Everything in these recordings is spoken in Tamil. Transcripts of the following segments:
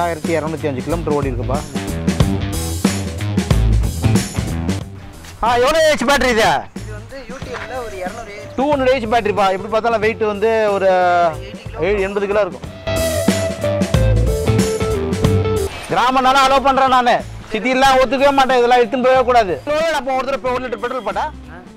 எட்டாயிரத்தி இரநூத்தி அஞ்சு கிலோமீட்டர் ஓடி இருக்குப்பா ஆ எவ்வளோ ஏஹெச் பேட்டரி இது இது வந்து யூடியூப்ல ஒரு இரநூறு டூ ஹண்ட்ரட் ஏஹெச் பேட்டரிப்பா எப்படி பார்த்தாலும் வெயிட் வந்து ஒரு ஏழு எண்பது கிலோ இருக்கும் கிராமனால அலோவ் பண்ணுறேன் நான் சிட்டிலாம் ஒத்துக்கவே மாட்டேன் இதெல்லாம் எடுத்துன்னு போகவே கூடாது அப்போ ஒருத்தர் இப்போ ஒரு லிட்டர் பெட்ரோல் போட்டா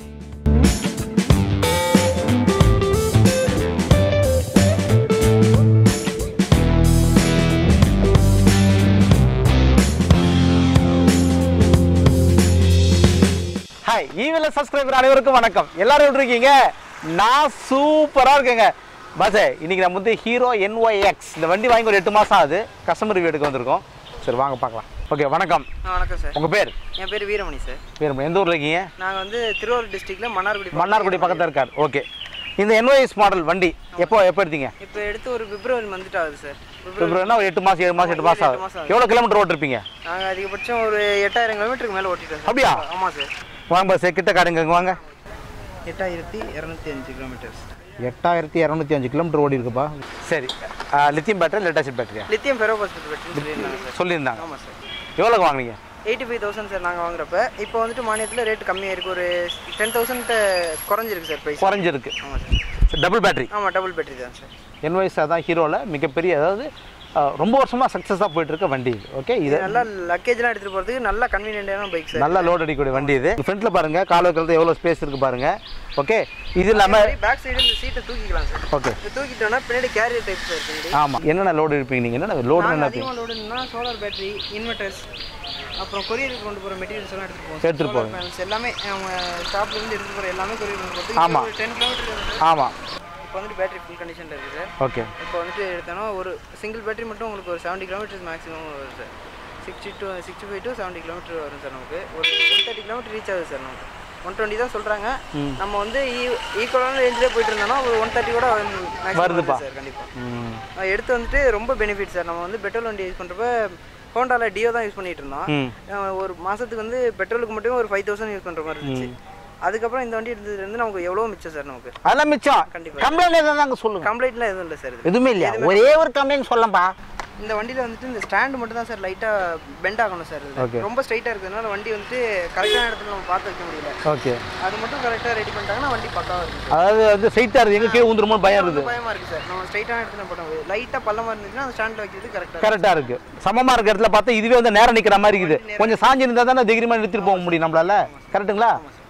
ஹாய் ஈவில் சப்ஸ்கிரைபர் அனைவருக்கும் வணக்கம் எல்லாரும் எப்படி இருக்கீங்க நான் சூப்பராக இருக்கேங்க பஸ் இன்னைக்கு நம்ம வந்து ஹீரோ என்ஒய்எக்ஸ் இந்த வண்டி வாங்கி ஒரு எட்டு மாதம் ஆகுது கஸ்டமர் ரிவ்யூ எடுக்க வந்திருக்கோம் சரி வாங்க பார்க்கலாம் ஓகே வணக்கம் ஆ, வணக்கம் சார் உங்கள் பேர் என் பேர் வீரமணி சார் பேர் எந்த ஊரில் இருக்கீங்க நாங்கள் வந்து திருவாரூர் டிஸ்ட்ரிக்ட்ல மன்னார்குடி மன்னார்குடி பக்கத்தில் இருக்கார் ஓகே இந்த என்ஒய்எஸ் மாடல் வண்டி எப்போ எப்போ எடுத்தீங்க இப்போ எடுத்து ஒரு பிப்ரவரி வந்துட்டு ஆகுது சார் பிப்ரவரி பிப்ரவரினா ஒரு எட்டு மாதம் ஏழு மாதம் எட்டு மாதம் எட்டு மாசம் ஆகுது ஆகுது. எவ்வளோ கிலோமீட்டர் ஓட்டிருப்பீங்க நாங்கள் அதிகபட்சம் ஒரு எட்டாயிரம் கிலோமீட்டருக்கு மேலே ஓட்டிட்டோம் சார் அப்படியா? ஆமாம் சார் வாங்க பஸ் கிட்ட காடுங்க இங்க வாங்க எட்டாயிரத்தி இரநூத்தி அஞ்சு கிலோமீட்டர்ஸ் எட்டாயிரத்தி இரநூத்தி அஞ்சு கிலோமீட்டர் ஓடி இருக்குப்பா சரி லித்தியம் பேட்டரி லெட் ஆசிட் பேட்டரியா லித்தியம் ஃபெரோபாஸ்பேட் பேட்டரின்னு சொல்லியிருந்தாங்க சார் சொல்லியிருந்தாங்க ஆமாம் சார் எவ்வளோக்கு வாங்குனீங்க எயிட்டி ஃபைவ் தௌசண்ட் சார் நாங்கள் வாங்குறப்ப இப்போ வந்துட்டு மானியத்தில் ரேட் கம்மியாக இருக்குது ஒரு டென் தௌசண்ட் குறைஞ்சிருக்கு சார் ப்ரைஸ் குறைஞ்சிருக்கு ஆமாம் சார் டபுள் பேட்டரி ஆமாம் டபுள் பேட்டரி தான் சார் என்வைஸ் அதான் ஹீரோவில் மிகப்பெரிய அதாவது அஹ், ரொம்ப வருஷமாக சக்ஸஸாக போயிட்டு இருக்க வண்டி இது ஓகே இது நல்லா லக்கேஜ்லாம் எடுத்துகிட்டு போகிறதுக்கு நல்லா கன்வீனியன்டான பைக் சார் நல்லா லோட் அடிக்கக்கூடிய வண்டி இது ஃப்ரண்ட்டில் பாருங்க கால் வைக்கிறது எவ்வளோ ஸ்பேஸ் இருக்கு பாருங்க ஓகே இது இல்லாமல் பேக் சைடு இந்த சீட்டை தூக்கிக்கலாம் சார் ஓகே இது தூக்கிட்டோம்னா பின்னாடி கேரியர் டைப் சார் பின்னாடி ஆமாம் என்னென்ன லோடு இருப்பீங்க நீங்கள் என்னென்ன லோடு நாங்கள் என்ன அதிகமாக லோடுனா சோலார் பேட்டரி இன்வெர்டர்ஸ் அப்புறம் கொரியருக்கு கொண்டு போகிற மெட்டீரியல்ஸ் எல்லாம் எடுத்துட்டு போவோம் எடுத்துட்டு Solar panels எல்லாமே அவங்க ஷாப்ல இருந்து எடுத்துட்டு போகிற எல்லாமே கொரியர் கொண்டு போகிறதுக்கு ஆமா. ஒரு டென் கிலோமீட்டர் ஆமாம் இப்போ வந்துட்டு பேட்டரி ஃபுல் கண்டிஷனில் இருக்குது சார் ஓகே இப்போ வந்துட்டு எடுத்தோன்னா ஒரு சிங்கிள் பேட்டரி மட்டும் உங்களுக்கு ஒரு செவன்ட்டி கிலோமீட்டர்ஸ் மேக்ஸிமம் வரும் sir sixty to sixty five to seventy kilometre வரும் சார் நமக்கு ஒரு ஒன் தேர்ட்டி கிலோமீட்டர் ரீச் ஆகுது சார் நமக்கு ஒன் டுவெண்ட்டி தான் சொல்கிறாங்க நம்ம வந்து ஈக்குவலான ரேஞ்சிலே போயிட்டு இருந்தோம்னா ஒரு ஒன் தேர்ட்டி கூட maximum வருதுப்பா. சார் கண்டிப்பாக ம் அஹ் எடுத்து வந்துட்டு ரொம்ப பெனிஃபிட் சார் நம்ம வந்து பெட்ரோல் வண்டி யூஸ் பண்ணுறப்ப ஹோண்டாவில் டியோ தான் யூஸ் பண்ணிட்டு இருந்தோம் ம் அஹ் ஒரு மாதத்துக்கு வந்து பெட்ரோலுக்கு மட்டுமே ஒரு ஃபைவ் தௌசண்ட் யூஸ் பண்ணுற மாதிரி இருந்துச்சு அதுக்கப்புறம் இந்த வண்டி எடுத்ததுலேருந்து நமக்கு எவ்வளோ மிச்சம் சார் நமக்கு அதெல்லாம் மிச்சம் கண்டிப்பா. கம்ப்ளைண்ட் எதாவது தாங்க சொல்லுங்க கம்ப்ளைண்ட்லாம் எதுவும் இல்லை சார் இது எதுவுமே இல்லையா ஒரே ஒரு கம்ப்ளைண்ட் சொல்லப்பா இந்த வண்டியில் வந்துட்டு இந்த ஸ்டாண்டு மட்டும் தான் சார் லைட்டாக பெண்ட் ஆகணும் சார் Okay. இது ரொம்ப ஸ்ட்ரைட்டாக இருக்கிறதுனால வண்டி வந்துட்டு கரெக்டான இடத்துல நம்ம பார்த்து வைக்க முடியல ஓகே அது மட்டும் கரெக்டாக ரெடி பண்ணிட்டாங்கன்னா வண்டி பக்காவாக இருக்கும் அதாவது வந்து சைட்டாக இருக்குது எங்கே கீழே ஊந்துருமோ பயம் இருக்குது பயமாக இருக்குது சார் நம்ம ஸ்ட்ரைட்டான இடத்துல போட முடியாது லைட்டாக பள்ளமாக இருந்துச்சுன்னா அந்த ஸ்டாண்டில் வைக்கிறது கரெக்டாக கரெக்டாக இருக்கு சமமாக இருக்க இடத்துல பார்த்தா இதுவே வந்து நேரம் நிற்கிற மாதிரி இருக்குது கொஞ்சம் சாஞ்சி இருந்தால் தானே தைரியமாக நிறுத்திட்டு போக முடியும் நம்மளால கரெக்ட்டுங்களா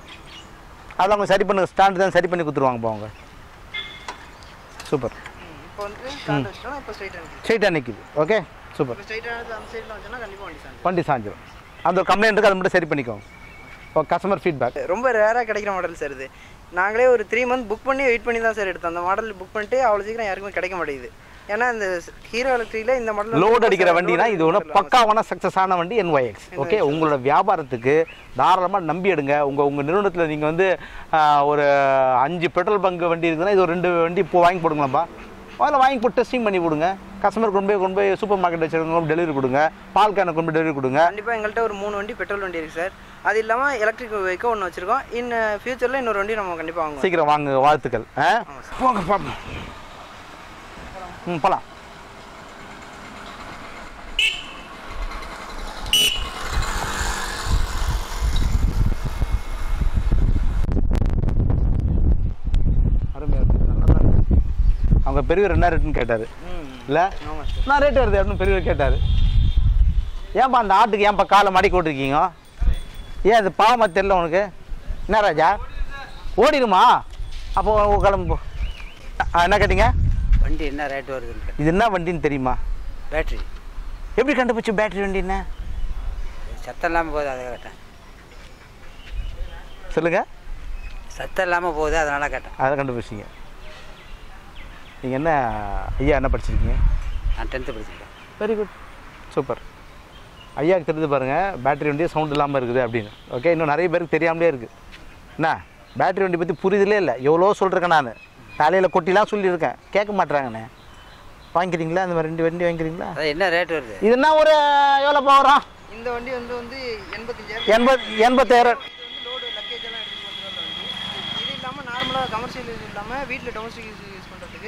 அதெல்லாம் அவங்க சரி பண்ணி ஸ்டாண்டு தான் சரி பண்ணி கொடுத்துருவாங்கப்பா அவங்க சூப்பர் இப்போ வந்துட்டு ஸ்டாண்ட் வச்சிட்டோம்னா இப்போ ஸ்ட்ரைட்டாக நிற்குது ஸ்ட்ரைட்டாக நிற்கிது ஓகே சூப்பர் இப்போ ஸ்ட்ரைட்டான இடத்துல அந்த சைடில் வச்சோன்னா கண்டிப்பாக வண்டி சார் வண்டி சாஞ்சிரும் அந்த ஒரு கம்ப்ளைண்ட் இருக்குது அதை மட்டும் சரி பண்ணிக்கோங்க ஓ கஸ்டமர் ஃபீட்பேக் ரொம்ப ரேராக கிடைக்கிற மாடல் சார் இது நாங்களே ஒரு த்ரீ மந்த் புக் பண்ணி வெயிட் பண்ணி தான் சார் எடுத்தோம் அந்த மாடல் புக் பண்ணிட்டு அவ்வளோ சீக்கிரம் யாருக்குமே கிடைக்க மாட்டேங்குது ஏன்னா இந்த ஹீரோ எலக்ட்ரிக்கில் இந்த மாடல் லோட் அடிக்கிற வண்டினா இது ஒன்று பக்காவான சக்ஸஸ் ஆன வண்டி என்ஒய்எக்ஸ் ஓகே உங்களோட வியாபாரத்துக்கு தாராளமாக நம்பி எடுங்க உங்கள் உங்கள் நிறுவனத்தில் நீங்கள் வந்து ஆஹ், ஒரு அஞ்சு பெட்ரோல் பங்க் வண்டி இருக்குதுன்னா இது ஒரு ரெண்டு வண்டி இப்போ வாங்கி போடுங்களாம்ப்பா அதில் வாங்கி போட்டு டெஸ்டிங் பண்ணி கொடுங்க கஸ்டமர் கொண்டு போய் கொண்டு போய் சூப்பர் மார்க்கெட் வச்சுருக்கவங்க டெலிவரி கொடுங்க பால் கேனை கொண்டு போய் டெலிவரி கொடுங்க கண்டிப்பாக எங்கள்கிட்ட ஒரு மூணு வண்டி பெட்ரோல் வண்டி இருக்குது சார் அது இல்லாமல் எலக்ட்ரிக் வெஹிக்கல் ஒன்று வச்சிருக்கோம் இன் ஃபியூச்சரில் இன்னொரு வண்டி நம்ம கண்டிப்பாக வாங்குவோம் சீக்கிரம் வாங்க வாழ்த்துக்கள் ஆ போங்க பார்ப்போம் ம் போகலாம் அருமையா இருக்கு. நல்லா தான் இருக்கு. அவங்க பெரியவர் என்ன ரேட்டுன்னு கேட்டார் ம் இல்லை ஆமாம் சார் நான் ரேட் வருது அப்படின்னு பெரியவர் கேட்டார் ஏன்பா அந்த ஆட்டுக்கு ஏன்பா காலை மடக்கி விட்டுருக்கீங்க ஏன் அது பாவமாக தெரியல உனக்கு என்ன ராஜா ஓடிடுமா அப்போ உன் கிளம்பு போ. ஆ, என்ன கேட்டீங்க வண்டி என்ன ரேட் வருதுன்னு இது என்ன வண்டின்னு தெரியுமா பேட்டரி எப்படி கண்டுபிடிச்சு பேட்டரி வண்டி என்ன சத்தம் இல்லாமல் போகுது அதை கேட்டேன் சொல்லுங்க சத்தம் இல்லாமல் போகுது அதனால கேட்டேன் அதை கண்டுபிடிச்சிங்க நீங்கள் என்ன ஐயா என்ன படிச்சிருக்கீங்க நான் டென்த்து படிச்சிருக்கேன் வெரி குட் சூப்பர் ஐயாவுக்கு தெரிஞ்சு பாருங்கள் பேட்டரி வண்டி சவுண்ட் இல்லாமல் இருக்குது அப்படின்னு ஓகே இன்னும் நிறைய பேருக்கு தெரியாமலே இருக்குது என்ன பேட்டரி வண்டி பற்றி புரிதலே இல்லை எவ்வளோ சொல்லிருக்கேன் நான் தலையில் கொட்டிலாம் சொல்லியிருக்கேன் கேட்க மாட்றாங்கண்ணே வாங்கிக்கிறீங்களா அந்த மாதிரி ரெண்டு வண்டி வாங்கிக்கிறீங்களா அதான் என்ன ரேட் வருது இது என்ன ஒரு எவ்வளோ போகிறோம் இந்த வண்டி வந்து வந்து எண்பத்தஞ்சாயிரம் எண்பது எண்பத்தாயிரம் இது வந்து லோடு லக்கேஜ் எல்லாம் எடுத்துகிட்டு வந்துடுற வண்டி இது இல்லாமல் நார்மலாக கமர்ஷியல் யூஸ் இல்லாமல் வீட்டில் டொமஸ்டிக் யூஸ் யூஸ் பண்ணுறதுக்கு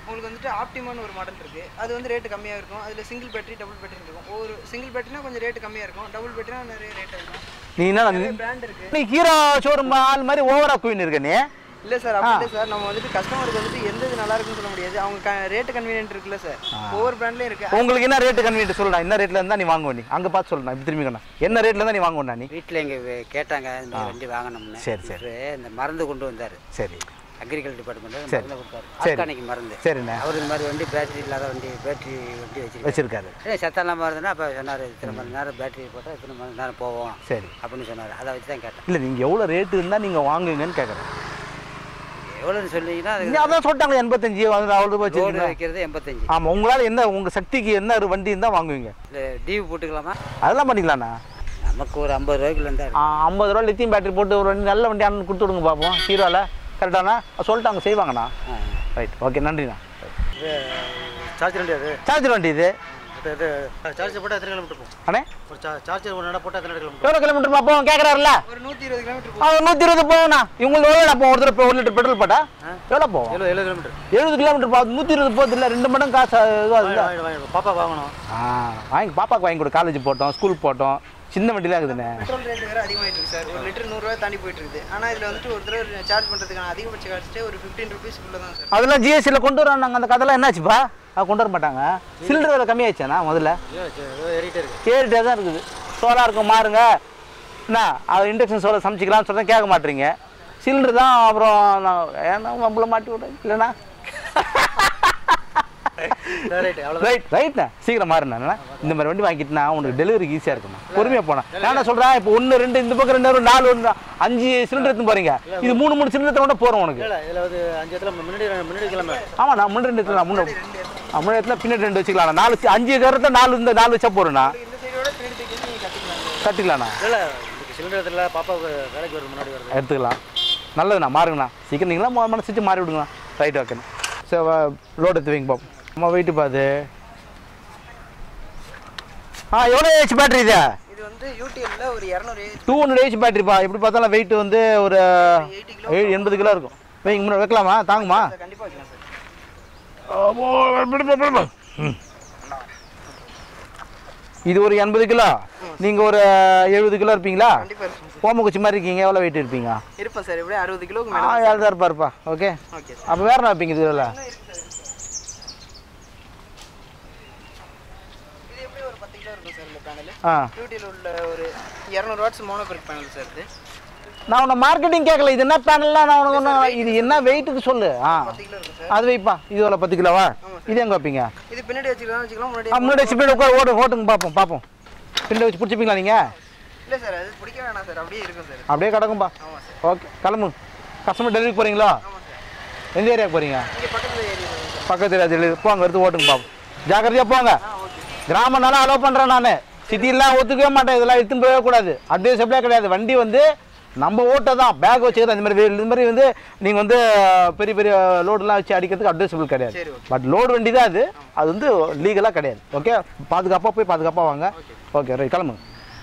உங்களுக்கு வந்துட்டு ஆப்டிமான்னு ஒரு மாடல் இருக்குது அது வந்து ரேட்டு கம்மியாக இருக்கும் அதில் சிங்கிள் பேட்டரி டபுள் பேட்டரி இருக்கும் ஒரு சிங்கிள் பேட்டரினா கொஞ்சம் ரேட்டு கம்மியாக இருக்கும் டபுள் பேட்டரினா நிறைய ரேட் இருக்கும் நீ என்ன நிறைய பிராண்ட் இருக்குது நீ ஹீரோ ஷோரூம் ஆள் மாதிரி ஓவரா குயின் இருக்க நீ இல்லை சார் அப்படி இல்லை சார் நம்ம வந்துட்டு கஸ்டமருக்கு வந்துட்டு எந்த இது நல்லா இருக்குன்னு சொல்ல முடியாது அவங்க ரேட்டு கன்வீனியன்ட் இருக்குல்ல சார் ஒவ்வொரு பிராண்ட்லேயும் இருக்குது உங்களுக்கு என்ன ரேட்டு கன்வீனியன்ட் சொல்லுடா என்ன ரேட்ல இருந்தா நீ வாங்குவ நீ அங்க பார்த்து சொல்லுடா இப்படி திரும்பி என்ன ரேட்ல இருந்தா நீ வாங்குவா நீ வீட்டில் எங்கே கேட்டாங்க இந்த மாதிரி வண்டி வாங்கணும்னு சரி, சரி. இவரு இந்த மருந்து கொண்டு வந்தார் சரி அக்ரிகல்ச்சர் டிபார்ட்மெண்ட்டில் சரி. மருந்து கொடுத்தாரு சரி. ஆர்கானிக் மருந்து சரிண்ணே அவர் இந்த மாதிரி வண்டி பேட்டரி இல்லாத வண்டி பேட்டரி வண்டி வச்சிருக்காரு வச்சிருக்காரு ஏ சத்தம் இல்லாமல் இருந்ததுன்னா அப்போ சொன்னார் இத்தனை மணி நேரம் பேட்டரி போட்டால் இத்தனை மணி நேரம் போவோம் சரி அப்படின்னு சொன்னார் அதை வச்சு தான் கேட்டேன் இல்ல நீங்க எவ்வளவு ரேட்டு இருந்தா நீங்க வாங்குவீங்கன்னு கேக்குறேன் எவ்வளோன்னு சொன்னீங்கன்னா நீங்க அதுக்கு அதான் சொல்லிட்டாங்க எண்பத்தஞ்சு வந்து அவ்வளவு லோடு வச்சிருக்கீங்க வைக்கிறது எண்பத்தஞ்சு ஆமா உங்களால என்ன உங்க சக்திக்கு என்ன ஒரு வண்டி இருந்தா வாங்குவீங்க இல்லை டிவி போட்டுக்கலாமா அதெல்லாம் பண்ணிக்கலாண்ணா நமக்கு ஒரு ஐம்பது ரூபாய்க்குள்ள இருந்தால் ஆ, ஐம்பது ரூபா லித்தியம் பேட்டரி போட்டு ஒரு வண்டி நல்ல வண்டி அண்ணன் கொடுத்து விடுங்க பார்ப்போம் ஹீரோவில் கரெக்டாண்ணா சொல்லிட்டாங்க செய்வாங்கண்ணா ரைட் ஓகே நன்றிண்ணா சார்ஜர் வண்டி அது சார்ஜர் வண்டி இது இது இது சார்ஜர் போட்டால் எத்தனை கிலோமீட்டர் போகும் அண்ணே ஒரு சா சார்ஜர் ஒரு நட போட்டால் எத்தனை கிலோமீட்டர் எவ்வளோ கிலோமீட்டர் பார்ப்போம் கேட்குறாருல ஒரு நூற்றி இருபது கிலோமீட்டர் அவன் நூற்றி இருபது போகும்ண்ணா இவங்களுக்கு எவ்வளோ போகும் ஒரு தடவை ஒரு லிட்டர் பெட்ரோல் போட்டா எவ்வளோ போகும் எழுபது எழுபது கிலோமீட்டர் எழுபது கிலோமீட்டர் போகுது நூற்றி இருபது போகுது இல்லை ரெண்டு மடம் காசு இதுவாக இல்லை வாங்கிட்டு வாங்கிட்டு பாப்பா வாங்கணும் ஆ வாங்கி பாப்பாக்கு வாங்கி கொடு காலேஜ் போட்டோம் ஸ்கூல் போட்டோம் சின்ன வண்டிலாம் இருக்குதுண்ணே பெட்ரோல் ரேட் வேறு அதிகமாகிட்டு இருக்கு சார் ஒரு லிட்டர் நூறுரூவா தாண்டி போயிட்டு இருக்குது ஆனால் இதில் வந்துட்டு ஒரு தடவை சார்ஜ் பண்ணுறதுக்கான அதிகபட்ச காஸ்ட்டே ஒரு ஃபிஃப்டீன் ருபீஸ்க்குள்ளே தான் சார் அதெல்லாம் ஜிஎஸ்டியில் கொண்டு வராங்க அந்த கதைலாம் என்னாச்சுப்பா அது கொண்டு வர மாட்டாங்க சிலிண்டர் விலை கம்மியாயிடுச்சாண்ணா முதல்ல ஏறிட்டே இருக்கு ஏறிட்டே தான் இருக்குது சோலாக இருக்கும் மாறுங்க என்ன அது இண்டக்ஷன் சோலார் சமைச்சிக்கலாம்னு சொன்னால் கேட்க மாட்டீங்க சிலிண்டர் தான் அப்புறம் நான் ஏன்னா நம்மள மாட்டி விட்றேன் இல்லைண்ணா ரைட் அவ்வளோ ரைட் ரைட்ண்ணா சீக்கிரம் மாறுண்ணா இந்த மாதிரி வண்டி வாங்கிட்டுனா உனக்கு டெலிவரிக்கு ஈஸியாக இருக்குண்ணா பொறுமையாக போனேன் நான் என்ன சொல்கிறேன் இப்போ ஒன்று ரெண்டு இந்த பக்கம் ரெண்டு வரும், நாலு ஒன்று அஞ்சு சிலிண்டர் எடுத்து போகிறீங்க இது மூணு மூணு சிலிண்டர் கூட போகிறோம் உனக்கு இல்லை இதில் வந்து அஞ்சு இடத்துல முன்னாடி முன்னாடி கிளம்ப ஆமாம் நான் முன்னாடி ரெண்டு எடுத்துல முன்னாடி முன்னாடி இடத்துல பின்னாடி ரெண்டு வச்சுக்கலாம் நாலு சி- அஞ்சு கரத்தை நாலு இந்த நாலு வச்சா போறேண்ணா இந்த சைடோட பின்னாடி தூக்கி நீங்கள் கட்டிக்கலாம் கட்டிக்கலாண்ணா இல்லை இதுக்கு சிலிண்டர் இடத்துல பாப்பாவுக்கு வேலைக்கு வருது முன்னாடி வருது எடுத்துக்கலாம் நல்லதுண்ணா மாறுங்கண்ணா சீக்கிரம் நீங்களா ம- மனசு வச்சு மாறி விடுங்கண்ணா ரைட் ஓகேண்ணா சரி லோடு எடுத்து வைங்க பாப்போம் அம்மா வெயிட்டு பாது ஆ எவ்வளோ ஹெச் பேட்டரி இது இது வந்து யூடிஎல்ல ஒரு இரநூறு டூ ஹண்ட்ரட் ஹெச் பேட்டரிப்பா எப்படி பார்த்தாலும் வெயிட் வந்து ஒரு எயிட்டி கிலோ ஏழு எண்பது கிலோ இருக்கும் வைங்க முன்னாடி வைக்கலாமா தாங்குமா கண்டிப்பாக வைக்கலாம் சார் ம். இது ஒரு எண்பது கிலோ நீங்கள் ஒரு எழுபது கிலோ இருப்பீங்களா கண்டிப்பாக இருக்கும் சார் ஓமக்குச்சி மாதிரி இருக்கீங்க எவ்வளோ வெயிட் இருப்பீங்க இருப்பேன் சார் எப்படியும் அறுபது கிலோக்கு ஆ மேலே யார் தான் இருப்பாருப்பா ஓகே ஓகே சார் அப்போ வேற என்ன வைப்பீங்க இதில் இன்னும் இருக்கு சார் இது எப்படி ஒரு பத்து கிலோ இருக்கும் சார் இந்த பேனல் ஆ யூடிஎல் உள்ள ஒரு இரநூறு வாட்ஸ் மோனோபெர்க் பேனல் சார் இது நான் உன்னை மார்க்கெட்டிங் கேட்கல இது என்ன பேனல்லாம் நான் உனக்கு ஒன்றும் இது என்ன வெயிட்டுக்கு சொல்லு ஆ பத்து கிலோ இருக்கும் சார் அது வைப்பா இது எவ்வளோ பத்து கிலோவா இது எங்கே வைப்பீங்க இது பின்னாடி வச்சுக்கலாம் வச்சுக்கலாம் முன்னாடி ஆ, முன்னாடி வச்சு பின்னாடி உட்கார் ஓட்டு ஓட்டுங்க பார்ப்போம் பார்ப்போம் பின்னாடி வச்சு பிடிச்சிப்பீங்களா நீங்கள் இல்லை சார் அது பிடிக்க வேணாம் சார் அப்படியே இருக்கும் சார் அப்படியே கிடக்கும்பா ஆமாம் சார் ஓகே கிளம்பு கஸ்டமர் டெலிவரி போகிறீங்களா ஆமாம் சார் எந்த ஏரியாவுக்கு போகிறீங்க இங்கே பக்கத்தில் ஏறி வரும் சார் பக்கத்து ஏரியா டெலிவரி போங்க எடுத்து ஓட்டுங்க பாப்போம் ஜாக்கிரதையாக போங்க ஆ ஓகே கிராமம்னாலும் அலோவ் பண்ணுறேன் நான் சிட்டிலாம் ஒத்துக்கவே மாட்டேன் இதெல்லாம் எடுத்துன்னு போகவே கூடாது அட்வைசபிளே கிடையாது வண்டி வந்து நம்ம ஓட்ட தான் பேக் வச்சுக்கிறது இந்த மாதிரி வே- இந்த மாதிரி வந்து நீங்கள் வந்து பெரிய பெரிய லோடுலாம் வச்சு அடிக்கிறதுக்கு அட்வைசபிள் கிடையாது சரி, okay. பட் லோடு வண்டி தான் அது அது வந்து லீகலாக கிடையாது ஓகே பாதுகாப்பாக போய் பாதுகாப்பாக வாங்க ஓகே ரைட் கிளம்புங்க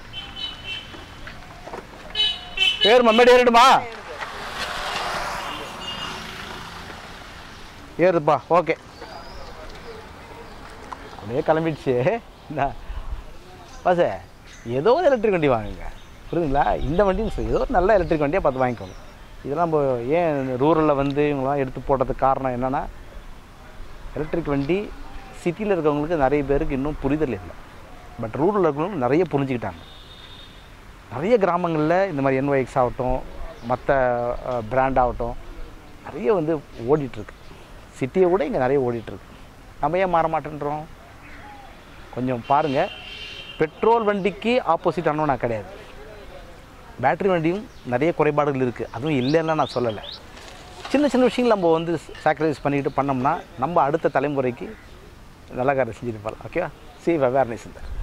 ஏறுமா மேடம் ஏறிடுமா ஏறுப்பா ஓகே அப்படியே கிளம்பிடுச்சு என்ன பாச ஏதோ ஒரு எலக்ட்ரிக் வண்டி வாங்குங்க புரியுதுங்களா இந்த வண்டின்னு சொல்லி ஏதோ ஒரு நல்ல எலக்ட்ரிக் வண்டியாக பார்த்து வாங்கிக்கோங்க இதெல்லாம் நம்ம ஏன் ரூரலில் வந்து இவங்களாம் எடுத்து போட்டதுக்கு காரணம் என்னென்னா எலக்ட்ரிக் வண்டி சிட்டியில் இருக்கவங்களுக்கு நிறைய பேருக்கு இன்னும் புரிதல் இல்லை பட் ரூரலில் இருக்கிறவங்க நிறைய புரிஞ்சுக்கிட்டாங்க நிறைய கிராமங்களில் இந்த மாதிரி என்ஒஎக்ஸ் ஆகட்டும் மற்ற பிராண்ட் ஆகட்டும் நிறைய வந்து ஓடிட்டுருக்கு சிட்டியை விட இங்கே நிறைய ஓடிட்டுருக்கு நம்ம ஏன் மாற மாட்டேன்றோம் கொஞ்சம் பாருங்கள் பெட்ரோல் வண்டிக்கு ஆப்போசிட் ஆனவன் நான் கிடையாது பேட்டரி வண்டியும் நிறைய குறைபாடுகள் இருக்குது அதுவும் இல்லைன்னா நான் சொல்லலை சின்ன சின்ன விஷயங்கள் நம்ம வந்து சாக்ரிஃபைஸ் பண்ணிட்டு பண்ணோம்னா நம்ம அடுத்த தலைமுறைக்கு நல்ல காரியம் செஞ்சுட்டு போகலாம் ஓகேவா சி அவேர்னஸ் இந்த